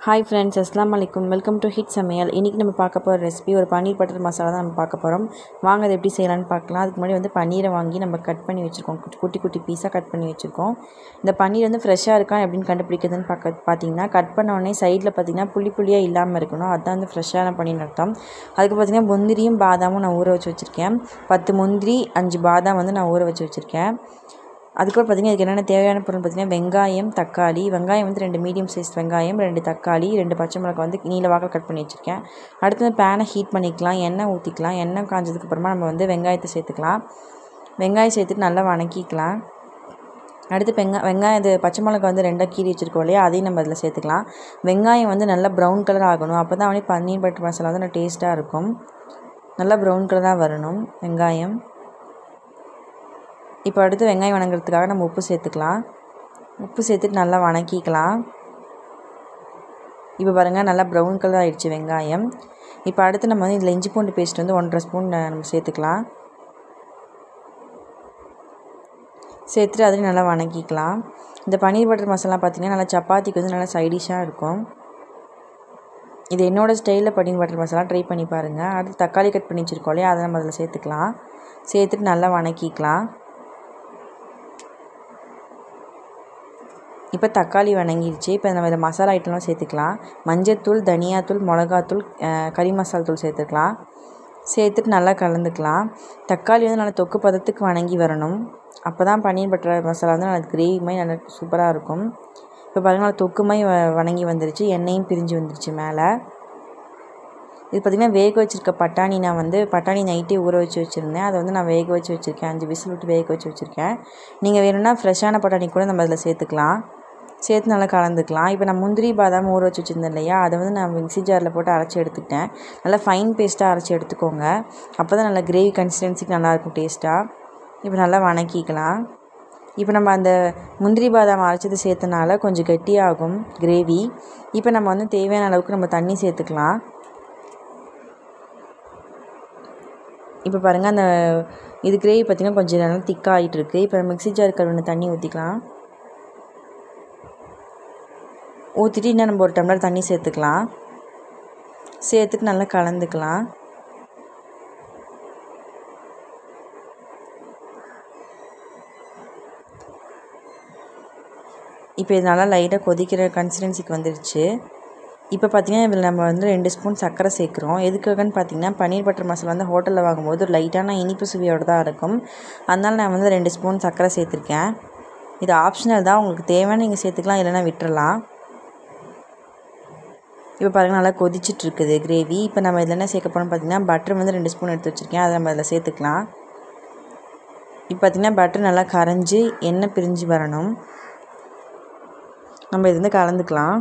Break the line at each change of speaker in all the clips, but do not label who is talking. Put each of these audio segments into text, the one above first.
hi friends அஸ்லாம் வலைக்கும் welcome to hit சமையல் இன்றைக்கி நம்ம பார்க்க போகிற ரெசிபி ஒரு பன்னீர் பட்டர் மசாலா தான் நம்ம பார்க்க போகிறோம் வாங்க அதை எப்படி செய்யலாம்னு பார்க்கலாம் அதுக்கு முன்னாடி வந்து பன்னீரை வாங்கி நம்ம கட் பண்ணி வச்சுருக்கோம் குட்டி குட்டி குட்டி பீஸாக கட் பண்ணி வச்சுருக்கோம் இந்த பன்னீர் வந்து ஃப்ரெஷ்ஷாக இருக்கா எப்படின்னு கண்டுபிடிக்கிறதுன்னு பார்க்க பார்த்தீங்கன்னா கட் பண்ண உடனே சைடில் பார்த்தீங்கன்னா புள்ளி புள்ளியாக இல்லாமல் இருக்கணும் அதுதான் வந்து ஃப்ரெஷ்ஷான பன்னீர் அர்த்தம் அதுக்கு பார்த்தீங்கன்னா முந்திரியும் பாதாமும் நான் ஊற வச்சு வச்சுருக்கேன் பத்து முந்திரி அஞ்சு பாதாம் வந்து நான் ஊற வச்சு வச்சுருக்கேன் அதுக்கப்புறம் பார்த்திங்கன்னா இதுக்கு என்னென்ன தேவையான பொருள் பார்த்திங்கன்னா வெங்காயம் தக்காளி வெங்காயம் வந்து ரெண்டு மீடியம் சைஸ் வெங்காயம் ரெண்டு தக்காளி ரெண்டு பச்சை மிளகாய் வந்து நீல வாக்கில் கட் பண்ணி வச்சுருக்கேன் அடுத்து வந்து பேனை ஹீட் பண்ணிக்கலாம் எண்ணெய் ஊற்றிக்கலாம் எண்ணெய் காஞ்சதுக்கப்புறமா நம்ம வந்து வெங்காயத்தை சேர்த்துக்கலாம் வெங்காயம் சேர்த்துட்டு நல்லா வணக்கிக்கலாம் அடுத்து வெங்காய வெங்காயம் இது பச்சை மிளகா வந்து ரெண்டாக கீறி வச்சுருக்கோம் இல்லையா அதையும் நம்ம அதில் சேர்த்துக்கலாம் வெங்காயம் வந்து நல்லா ப்ரௌன் கலர் ஆகணும் அப்போ தான் வந்து பன்னீர் பட்டர் மசாலா வந்து நல்லா டேஸ்ட்டாக இருக்கும் நல்லா ப்ரௌன் கலராக வரணும் வெங்காயம் இப்போ அடுத்து வெங்காயம் வணங்குறதுக்காக நம்ம உப்பு சேர்த்துக்கலாம் உப்பு சேர்த்துட்டு நல்லா வணக்கிக்கலாம் இப்போ பாருங்கள் நல்லா ப்ரௌன் கலர் ஆகிடுச்சு வெங்காயம் இப்போ அடுத்து நம்ம வந்து இதில் இஞ்சி பூண்டு பேஸ்ட் வந்து ஒன்றரை ஸ்பூன் நம்ம சேர்த்துக்கலாம் சேர்த்துட்டு அதையும் நல்லா வணக்கிக்கலாம் இந்த பன்னீர் பட்டர் மசாலா பார்த்திங்கன்னா நல்லா சப்பாத்திக்கு வந்து நல்லா சைடிஷாக இருக்கும் இது என்னோடய ஸ்டைலில் பன்னீர் பட்டர் மசாலா ட்ரை பண்ணி பாருங்கள் அடுத்து தக்காளி கட் பண்ணி வச்சுருக்கோம் இல்லையா அதை நம்ம அதில் சேர்த்துக்கலாம் சேர்த்துட்டு நல்லா வணக்கிக்கலாம் இப்போ தக்காளி வணங்கிடுச்சு இப்போ நம்ம இதில் மசாலா ஐட்டம்லாம் சேர்த்துக்கலாம் மஞ்சத்தூள் தனியாத்தூள் மிளகாத்தூள் கறி மசாலா தூள் சேர்த்துக்கலாம் சேர்த்துட்டு நல்லா கலந்துக்கலாம் தக்காளி வந்து நல்லா தொக்கு பதத்துக்கு வணங்கி வரணும் அப்போ தான் பன்னீர் பட்டர் மசாலா வந்து நல்லா கிரேவி மாதிரி நல்லா சூப்பராக இருக்கும் இப்போ பாருங்கள் தொக்கு மாதிரி வ வணங்கி வந்துருச்சு எண்ணெயும் பிரிஞ்சு வந்துருச்சு மேலே இது பார்த்திங்கன்னா வேக வச்சுருக்க பட்டாணி நான் வந்து பட்டாணி நைட்டே ஊற வச்சு வச்சுருந்தேன் அதை வந்து நான் வேக வச்சு வச்சுருக்கேன் அஞ்சு விசில் விட்டு வேக வச்சு வச்சுருக்கேன் நீங்கள் வேணும்னா ஃப்ரெஷ்ஷான பட்டாணி கூட நம்ம அதில் சேர்த்துக்கலாம் சேர்த்து நல்லா கலந்துக்கலாம் இப்போ நான் முந்திரி பாதாம் ஊற வச்சு வச்சுருந்தேன் இல்லையா அதை வந்து நான் மிக்ஸி ஜாரில் போட்டு அரைச்சி எடுத்துக்கிட்டேன் நல்லா ஃபைன் பேஸ்ட்டாக அரைச்சி எடுத்துக்கோங்க அப்போ தான் நல்லா கிரேவி கன்சிஸ்டன்சிக்கு நல்லாயிருக்கும் டேஸ்ட்டாக இப்போ நல்லா வணக்கிக்கலாம் இப்போ நம்ம அந்த முந்திரி பாதாம் அரைச்சது சேர்த்தனால கொஞ்சம் கெட்டியாகும் கிரேவி இப்போ நம்ம வந்து தேவையான அளவுக்கு நம்ம தண்ணி சேர்த்துக்கலாம் இப்போ பாருங்கள் அந்த இது கிரேவி பார்த்திங்கன்னா கொஞ்சம் நல்லா திக்காக ஆகிட்டுருக்கு இப்போ மிக்ஸி ஜார் கழுவின தண்ணி ஊற்றிக்கலாம் ஊற்றிட்டு இன்னும் நம்ம ஒரு டம்ளர் தண்ணி சேர்த்துக்கலாம் சேர்த்துட்டு நல்லா கலந்துக்கலாம் இப்போ இது நல்லா லைட்டாக கொதிக்கிற கன்சிஸ்டன்சிக்கு வந்துடுச்சு இப்போ பார்த்திங்கன்னா இதில் நம்ம வந்து ரெண்டு ஸ்பூன் சர்க்கரை சேர்க்குறோம் எதுக்காகன்னு பார்த்தீங்கன்னா பன்னீர் பட்டர் மசாலா வந்து ஹோட்டலில் வாங்கும்போது ஒரு லைட்டான இனிப்பு சுவையோடு தான் இருக்கும் அதனால் நான் வந்து ரெண்டு ஸ்பூன் சர்க்கரை சேர்த்துருக்கேன் இது ஆப்ஷனல் தான் உங்களுக்கு தேவையான நீங்கள் சேர்த்துக்கலாம் இல்லைனா விட்டுறலாம் இப்போ பாருங்கள் நல்லா கொதிச்சிட்ருக்குது கிரேவி இப்போ நம்ம இதில் என்ன சேர்க்க போகிறோம்னு பார்த்தீங்கன்னா பட்டர் வந்து ரெண்டு ஸ்பூன் எடுத்து வச்சுருக்கேன் அதை நம்ம அதில் சேர்த்துக்கலாம் இப்போ பார்த்திங்கன்னா பட்டர் நல்லா கரைஞ்சி எண்ணெய் பிரிஞ்சு வரணும் நம்ம இது வந்து கலந்துக்கலாம்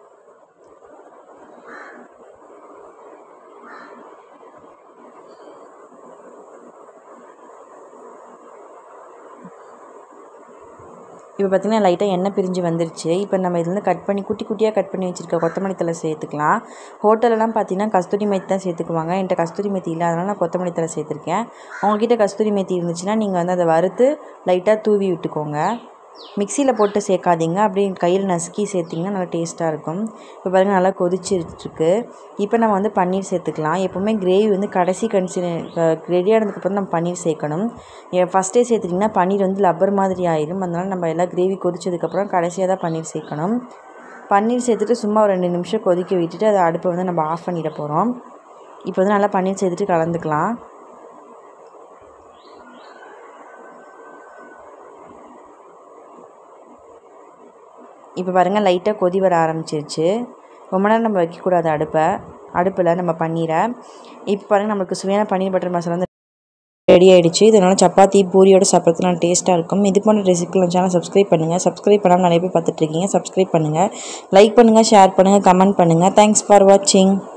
இப்போ பார்த்திங்கன்னா லைட்டாக எண்ணெய் பிரிஞ்சு வந்துருச்சு இப்போ நம்ம இதுலேருந்து கட் பண்ணி குட்டி குட்டியாக கட் பண்ணி வச்சுருக்க கொத்தமல்லி தலை சேர்த்துக்கலாம் ஹோட்டலெலாம் பார்த்தீங்கன்னா கஸ்தூரி மேத்தி தான் சேர்த்துக்குவாங்க என்கிட்ட கஸ்தூரி மேத்தி இல்லை அதனால் நான் கொத்தமல்லி தலை சேர்த்துருக்கேன் உங்கள்கிட்ட கஸ்தூரி மேத்தி இருந்துச்சுன்னா நீங்கள் வந்து அதை வறுத்து லைட்டாக தூவி விட்டுக்கோங்க மிக்சியில் போட்டு சேர்க்காதீங்க அப்படியே கையில் நசுக்கி சேர்த்திங்கன்னா நல்லா டேஸ்ட்டாக இருக்கும் இப்போ பாருங்கள் நல்லா கொதிச்சிருக்கு இப்போ நம்ம வந்து பன்னீர் சேர்த்துக்கலாம் எப்போவுமே கிரேவி வந்து கடைசி கன்சி ரெடி ஆனதுக்கப்புறம் நம்ம பன்னீர் சேர்க்கணும் ஃபஸ்ட்டே சேர்த்துட்டிங்கன்னா பன்னீர் வந்து லப்பர் மாதிரி ஆயிடும் அதனால் நம்ம எல்லாம் கிரேவி கொதிச்சதுக்கப்புறம் கடைசியாக தான் பன்னீர் சேர்க்கணும் பன்னீர் சேர்த்துட்டு சும்மா ஒரு ரெண்டு நிமிஷம் கொதிக்க விட்டுட்டு அதை அடுப்பை வந்து நம்ம ஆஃப் பண்ணிட போகிறோம் இப்போ வந்து நல்லா பன்னீர் சேர்த்துட்டு கலந்துக்கலாம் இப்போ பாருங்கள் லைட்டாக கொதி வர ஆரம்பிச்சிருச்சு ரொம்ப நேரம் நம்ம வைக்கக்கூடாது அடுப்பை அடுப்பில் நம்ம பன்னீரை இப்போ பாருங்கள் நம்மளுக்கு சுவையான பன்னீர் பட்டர் மசாலா வந்து ரெடி ஆகிடுச்சு இதனால் சப்பாத்தி பூரியோட சாப்பிட்றதுக்கு நல்லா டேஸ்ட்டாக இருக்கும் இது போன்ற ரெசிபிலாம் சேனல் சப்ஸ்கிரைப் பண்ணுங்கள் சப்ஸ்கிரைப் பண்ணாமல் நிறைய பேர் பார்த்துட்ருக்கீங்க சப்ஸ்கிரைப் பண்ணுங்கள் லைக் பண்ணுங்கள் ஷேர் பண்ணுங்கள் கமெண்ட் பண்ணுங்கள் தேங்க்ஸ் ஃபார் வாட்சிங்